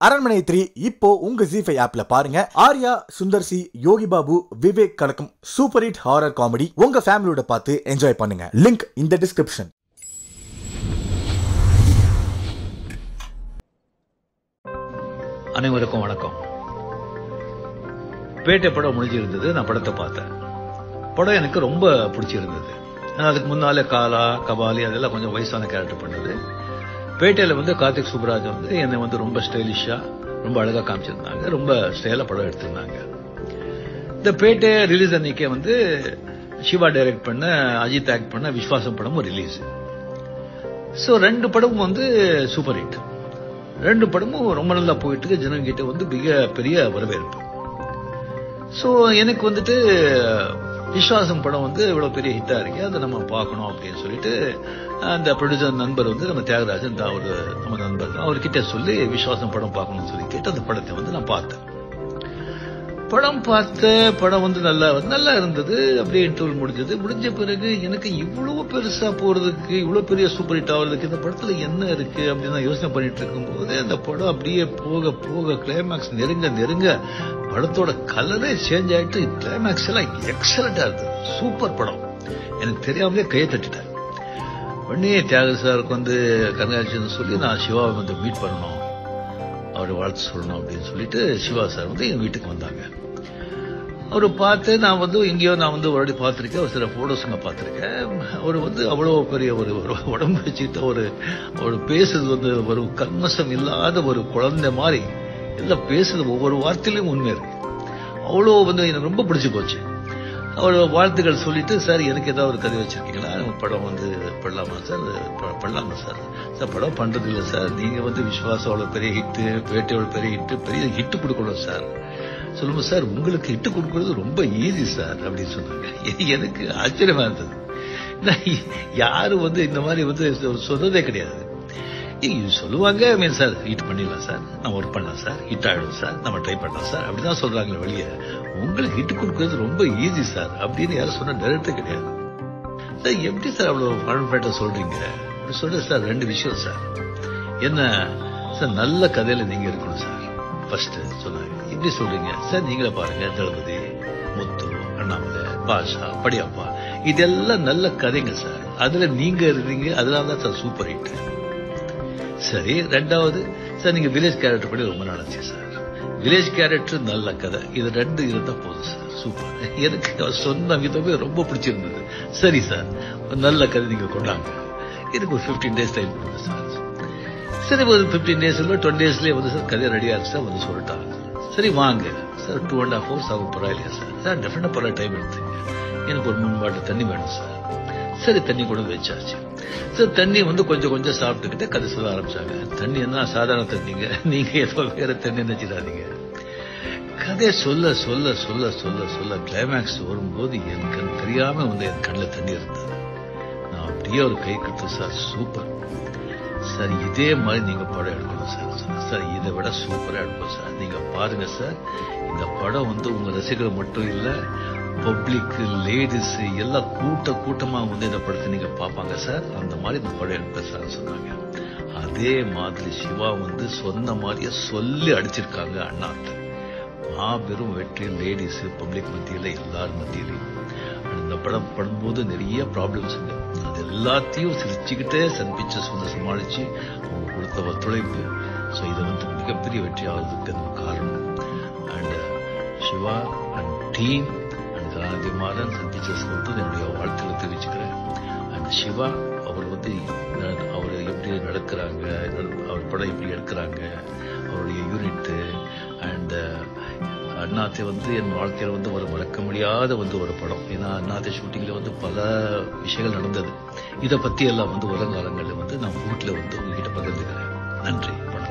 அரண்மனை த்ரீ இப்போ உங்க ஜி ஃபைவ் ஆப்ல பாருங்க ஆர்யா சுந்தர் சி யோகி பாபு விவேக் கலக்கும் சூப்பர் ஹிட் ஹாரர் காமெடி உங்க ஃபேமிலியோட பார்த்து என்ஜாய் பண்ணுங்க லிங்க் இந்த டிஸ்கிரிப்ஷன் அனைவருக்கும் வணக்கம் பேட்டை படம் முடிஞ்சிருந்தது நான் படத்தை பார்த்தேன் படம் எனக்கு ரொம்ப பிடிச்சிருந்தது நான் அதுக்கு முன்னாலே காலா கபாலி அதெல்லாம் கொஞ்சம் வயசான கேரக்டர் பண்ணது பேட்டையில வந்து கார்த்திக் சுப்ராஜ் வந்து என்னை வந்து ரொம்ப ஸ்டைலிஷா ரொம்ப அழகா காமிச்சிருந்தாங்க ரொம்ப ஸ்டைலா படம் எடுத்திருந்தாங்க இந்த பேட்டை ரிலீஸ் அன்னைக்கே வந்து சிவா டைரக்ட் பண்ண அஜித் ஆக்ட் பண்ண விஸ்வாசம் படமும் ரிலீஸ் ஸோ ரெண்டு படமும் வந்து சூப்பர் ஹிட் ரெண்டு படமும் ரொம்ப நல்லா போயிட்டு இருக்கு ஜனங்க கிட்ட வந்து மிக பெரிய வரவேற்பு ஸோ எனக்கு வந்துட்டு விஸ்வாசம் படம் வந்து இவ்வளவு பெரிய ஹிட்டா இருக்கு அதை நம்ம பார்க்கணும் அப்படின்னு சொல்லிட்டு அந்த ப்ரொடியூசர் நண்பர் வந்து நம்ம தியாகராஜன் தான் அவரு நம்ம நண்பர் தான் அவர்கிட்ட சொல்லி விஸ்வாசம் படம் பார்க்கணும்னு சொல்லி கேட்டு அந்த படத்தை வந்து நான் பார்த்தேன் படம் பார்த்த படம் வந்து நல்லா நல்லா இருந்தது அப்படியே இன்டர்வல் முடிஞ்சது முடிஞ்ச பிறகு எனக்கு இவ்வளவு பெருசா போறதுக்கு இவ்வளவு பெரிய சூப்பர் ஹிட் ஆகிறதுக்கு இந்த படத்துல என்ன இருக்கு அப்படின்னு நான் யோசனை பண்ணிட்டு இருக்கும்போது அந்த படம் அப்படியே போக போக கிளைமேக்ஸ் நெருங்க நெருங்க படத்தோட கலரே சேஞ்ச் ஆயிட்டு கிளைமேக்ஸ் எல்லாம் எக்ஸலண்டா இருந்தது சூப்பர் படம் எனக்கு தெரியாமலே கையை தட்டிட்டேன் உடனே தியாக சாருக்கு வந்து கனகாட்சின்னு சொல்லி நான் சிவாவை வந்து மீட் பண்ணணும் அவர் வாழ்த்து சொல்லணும் அப்படின்னு சொல்லிட்டு சிவா சார் வந்து எங்க வீட்டுக்கு வந்தாங்க அவர் பார்த்து நான் வந்து எங்கேயோ நான் வந்து ஒரு வாட்டி பார்த்துருக்கேன் ஒரு சில போட்டோஸ் நான் பார்த்துருக்கேன் அவர் வந்து அவ்வளோ பெரிய ஒரு ஒரு உடம்பு வச்சுக்கிட்ட ஒரு ஒரு பேசுறது வந்து ஒரு கல்மசம் இல்லாத ஒரு குழந்தை மாதிரி எல்லாம் பேசுறது ஒவ்வொரு வார்த்தையிலும் உண்மை இருக்கு அவ்வளோ வந்து எனக்கு ரொம்ப பிடிச்சு போச்சு அவர் வாழ்த்துக்கள் சொல்லிட்டு சார் எனக்கு ஏதாவது ஒரு கதை வச்சிருக்கீங்களா நம்ம படம் வந்து பண்ணலாமா சார் ப- பண்ணலாமா சார் சார் படம் பண்றது இல்லை சார் நீங்க வந்து விஸ்வாசம் அவ்வளோ பெரிய ஹிட்டு பேட்டை அவ்வளோ பெரிய ஹிட்டு பெரிய ஹிட்டு கொடுக்கணும் சார் சொல்லுங்க சார் உங்களுக்கு ஹிட்டு கொடுக்கறது ரொம்ப ஈஸி சார் அப்படின்னு சொன்னாங்க எனக்கு ஆச்சரியமா இருந்தது நான் யாரும் வந்து இந்த மாதிரி வந்து சொன்னதே கிடையாது இது சொல்லுவாங்க மீன் சார் ஹிட் பண்ணிடலாம் சார் நம்ம ஒர்க் பண்ணலாம் சார் ஹிட் ஆயிடும் சார் நம்ம ட்ரை பண்ணலாம் சார் அப்படிதான் சொல்றாங்களே வெளியே உங்களுக்கு ஹிட் கொடுக்கறது ரொம்ப ஈஸி சார் அப்படின்னு யாரும் சொன்ன டேரக்டே கிடையாது சார் எப்படி சார் அவ்வளவு கான்பிடண்டா சொல்றீங்க அப்படி சொல்றேன் சார் ரெண்டு விஷயம் சார் என்ன சார் நல்ல கதையில நீங்க இருக்கணும் சார் ஃபர்ஸ்ட் சொன்னாங்க எப்படி சொல்றீங்க சார் நீங்களே பாருங்க தளபதி முத்து அண்ணாமலை பாஷா படியப்பா இதெல்லாம் நல்ல கதைங்க சார் அதுல நீங்க இருந்தீங்க அதனால தான் சார் சூப்பர் ஹிட் சரி ரெண்டாவது சார் நீங்க வில்லேஜ் கேரக்டர் படி ரொம்ப நாளாச்சு சார் வில்லேஜ் கேரக்டர் நல்ல கதை இது ரெண்டு இருந்தா போதும் சார் சூப்பர் எனக்கு அவர் சொன்ன விதமே ரொம்ப பிடிச்சிருந்தது சரி சார் ஒரு நல்ல கதை நீங்க கொண்டாங்க இதுக்கு ஒரு 15 டேஸ் டைம் கொடுங்க சார் சரி ஒரு 15 டேஸ் இல்லை டுவெண்ட்டி டேஸ்லேயே வந்து சார் கதை ரெடியா இருக்கு சார் வந்து சொல்லிட்டாங்க சரி வாங்க sir two and half hours ஆகும் பரவாயில்லையா சார் சார் டெஃபினட்டாக பரவாயில்ல டைம் எடுத்துங்க எனக்கு ஒரு மூணு பாட்டில் தண்ணி வேணும் சார் சரி தண்ணி கொண்டு வந்து வச்சாச்சு சார் தண்ணி வந்து கொஞ்சம் கொஞ்சம் சாப்பிட்டுக்கிட்டு கதை சொல்ல ஆரம்பிச்சாங்க தண்ணி என்ன சாதாரண தண்ணிங்க நீங்க ஏதோ வேற தண்ணி நினைச்சிடாதீங்க கதை சொல்ல சொல்ல சொல்ல சொல்ல சொல்ல கிளைமேக்ஸ் வரும்போது என் கண் தெரியாம வந்து என் கண்ணில் தண்ணி இருந்தது நான் அப்படியே ஒரு கை கட்டு சார் சூப்பர் சார் இதே மாதிரி நீங்க படம் எடுக்கணும் சார் சொன்னேன். சார் இதை விட சூப்பரா எடுப்போம் சார் நீங்க பாருங்க சார் இந்த படம் வந்து உங்க ரசிகர்கள் மட்டும் இல்ல பப்ளிக் லேடிஸ் எல்லாம் கூட்ட கூட்டமா வந்து இந்த படத்தை நீங்க பார்ப்பாங்க சார் அந்த மாதிரி இந்த படம் எடுப்பேன் சார் சொன்னாங்க அதே மாதிரி சிவா வந்து சொன்ன மாதிரியே சொல்லி அடிச்சிருக்காங்க அண்ணாத்த மாபெரும் வெற்றி லேடிஸ் பப்ளிக் மத்தியில எல்லார் மத்தியிலையும் இந்த படம் படும்போது நிறைய ப்ராப்ளம்ஸ் அது எல்லாத்தையும் சிரிச்சுக்கிட்டே சன் பிக்சர்ஸ் வந்து சமாளிச்சு அவங்க கொடுத்த ஒத்துழைப்பு ஸோ இது வந்து மிகப்பெரிய வெற்றி ஆகிறதுக்கு அது காரணம் and Siva and team and Kalanithi Maran Sun Pictures வந்து என்னுடைய வாழ்த்துக்களை தெரிவிச்சுக்கிறேன் அண்ட் சிவா அவர் வந்து ந- அவர் எப்படி நடக்கிறாங்க அவர் படம் எப்படி எடுக்கிறாங்க அவருடைய யூனிட்டு அண்ட் அண்ணாத்தை வந்து என் வாழ்க்கையில வந்து ஒரு மறக்க முடியாத வந்து ஒரு படம் ஏன்னா அண்ணாத்தை ஷூட்டிங்ல வந்து பல விஷயங்கள் நடந்தது இதை பத்தி எல்லாம் வந்து வருங்காலங்களில் வந்து நான் வீட்டில் வந்து உங்ககிட்ட பகிர்ந்துக்கிறேன் நன்றி வணக்கம்